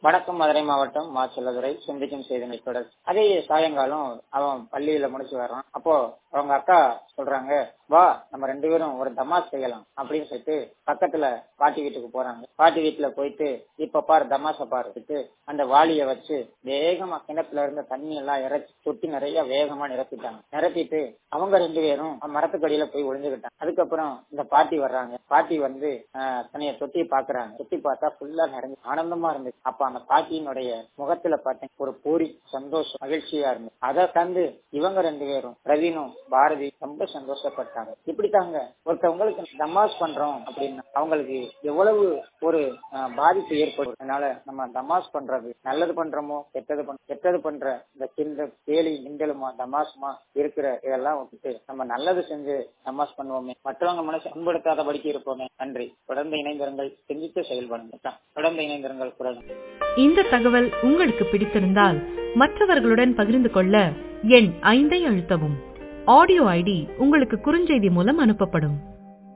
வடக்கு மதுரை மாவட்டம் மாச்சல்லதுரை சிந்திக்கும் செய்தினை தொடர் அதே சாயங்காலம் அவன் பள்ளியில முடிச்சு வர்றான் அப்போ அவங்க அக்கா சொல்றாங்க வா நம்ம ரெண்டு பேரும் ஒரு தமாஸ் செய்யலாம் அப்படின்னு சொல்லிட்டு பக்கத்துல பாட்டி வீட்டுக்கு போறாங்க பாட்டி வீட்டுல போயிட்டு இப்ப பாரு தமாச பாருட்டு அந்த வாளிய வச்சு வேகமா கிணத்துல இருந்த தண்ணி எல்லாம் இறைச்சி தொட்டி நிறைய வேகமா நிரப்பிட்டாங்க நிரப்பிட்டு அவங்க ரெண்டு பேரும் மரத்துக்கடியில போய் ஒளிஞ்சுக்கிட்டாங்க அதுக்கப்புறம் இந்த பாட்டி வர்றாங்க பாட்டி வந்து தனிய தொட்டி பாக்குறாங்க தொட்டி பார்த்தா ஃபுல்லா நிறைஞ்சு ஆனந்தமா இருந்துச்சு அப்ப அந்த பாட்டியினுடைய முகத்துல பார்த்தேன் ஒரு பூரி சந்தோஷம் மகிழ்ச்சியா இருந்துச்சு அதை தந்து இவங்க ரெண்டு பேரும் ரவீனும் பாரதி ரொம்ப சந்தோஷப்பட்டாங்க இப்படி தாங்க ஒருத்தவங்களுக்கு தமாஸ் பண்றோம் அப்படின்னா அவங்களுக்கு எவ்வளவு ஒரு பாதிப்பு ஏற்படும் அதனால நம்ம தமாஸ் பண்றது நல்லது பண்றோமோ கெட்டது பண் கெட்டது பண்ற இந்த கிண்ட கேலி கிண்டலுமா தமாசுமா இருக்கிற இதெல்லாம் விட்டுட்டு நம்ம நல்லது செஞ்சு தமாஸ் பண்ணுவோமே மற்றவங்க மனசு அன்படுத்தாதபடிக்கு இருப்போமே நன்றி தொடர்ந்து இணைந்திருங்கள் சிந்தித்து செயல்படுங்க தொடர்ந்து இணைந்திருங்கள் குரல் இந்த தகவல் உங்களுக்கு பிடித்திருந்தால் மற்றவர்களுடன் பகிர்ந்து கொள்ள எண் ஐந்தை அழுத்தவும் ஆடியோ ஐடி உங்களுக்கு குறுஞ்செய்தி மூலம் அனுப்பப்படும்